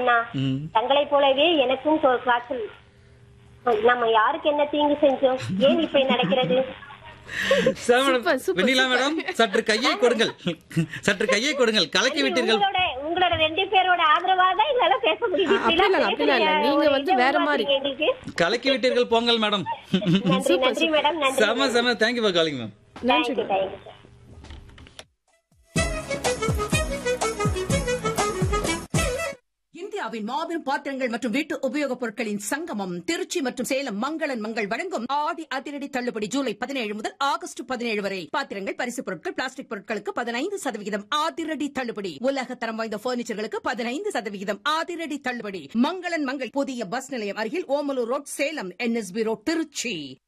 அண்ணா ம். தங்களை போலவே எனக்கும் கோ- காய்ச்சல் நம்ம யாருக்கு என்ன தீங்கு செஞ்சோம் ஏன் இப்படி நடக்கிறது sir madam super, super, Vennila super. Madam சற்று கையை கொடுங்கள் சற்று கையை கொடுங்கள் கலக்கி விட்டீர்கள் உங்களோட உங்களோட ரெண்டு பேரோட ஆதரவா தான் எங்களால பேச முடியுது அப்படி இல்ல, அப்படி இல்ல. நீங்க வந்து வேற மாதிரி. எங்களுக்கு கலக்கி விட்டீர்கள் போங்கள் மேடம் நன்றி நன்றி மேடம் நன்றி செம செம தேங்க்யூ ஃபார் காலிங் மேம் நன்றி தேங்க்யூ தேங்க்யூ இந்தியாவின் மாபெரும் பாத்திரங்கள் மற்றும் வீட்டு உபயோகப் பொருட்களின் சங்கமம் திருச்சி மற்றும் சேலம் மங்களன் மங்கள் வழங்கும் ஆடி அதிரடி தள்ளுபடி ஜூலை பதினேழு முதல் ஆகஸ்ட் பதினேழு வரை பாத்திரங்கள் பரிசுப் பொருட்கள் பிளாஸ்டிக் பொருட்களுக்கு பதினைந்து சதவிகிதம் அதிரடி தள்ளுபடி உலக தரம் வாய்ந்த பர்னிச்சர்களுக்கு பதினைந்து சதவிகிதம் அதிரடி தள்ளுபடி மங்களன் மங்கள் புதிய பஸ் நிலையம் அருகில் Omalur road Salem NSP road Trichy